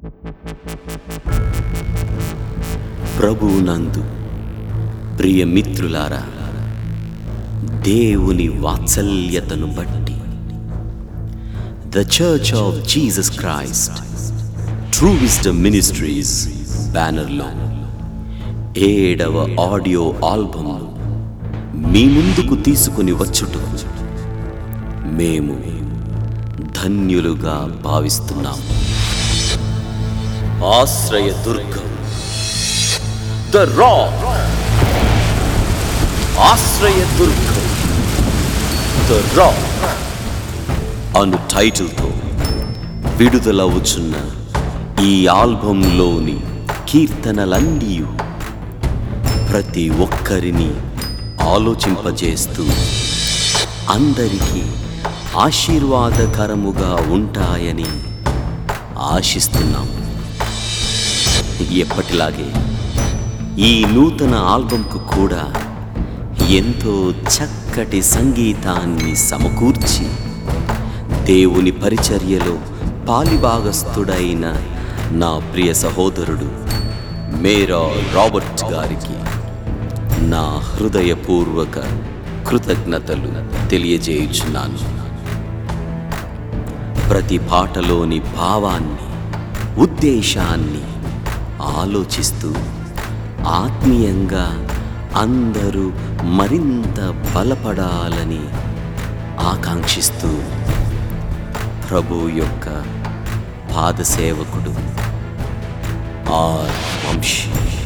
ప్రభువునందు ప్రియమిత్రులారా దేవుని వాత్సల్యతను బట్టి the church of Jesus Christ true wisdom ministries బ్యానర్లో ఏడవ ఆడియో ఆల్బమ్ మీ ముందుకు తీసుకుని వచ్చుట మేము ధన్యులుగా భావిస్తున్నాము ఆశ్రయ దుర్గం ద రా ఆశ్రయ దుర్గం ద రా అను టైటిల్తో విడుదలవుచున్న ఈ ఆల్బంలోని కీర్తనలన్నీ ప్రతి ఒక్కరిని ఆలోచింపజేస్తూ అందరికీ ఆశీర్వాదకరముగా ఉంటాయని ఆశిస్తున్నాము ఎప్పటిలాగే ఈ నూతన ఆల్బంకు కూడా ఎంతో చక్కటి సంగీతాన్ని సమకూర్చి దేవుని పరిచర్యలో పాలిభాగస్థుడైన నా ప్రియ సహోదరుడు మేరా రాబర్ట్ గారికి నా హృదయపూర్వక కృతజ్ఞతలు తెలియజేయుచున్నాను ప్రతి పాటలోని భావాన్ని ఉద్దేశాన్ని ఆలోచిస్తూ ఆత్మీయంగా అందరూ మరింత బలపడాలని ఆకాంక్షిస్తూ ప్రభు యొక్క పాదసేవకుడు ఆర్ వంశీ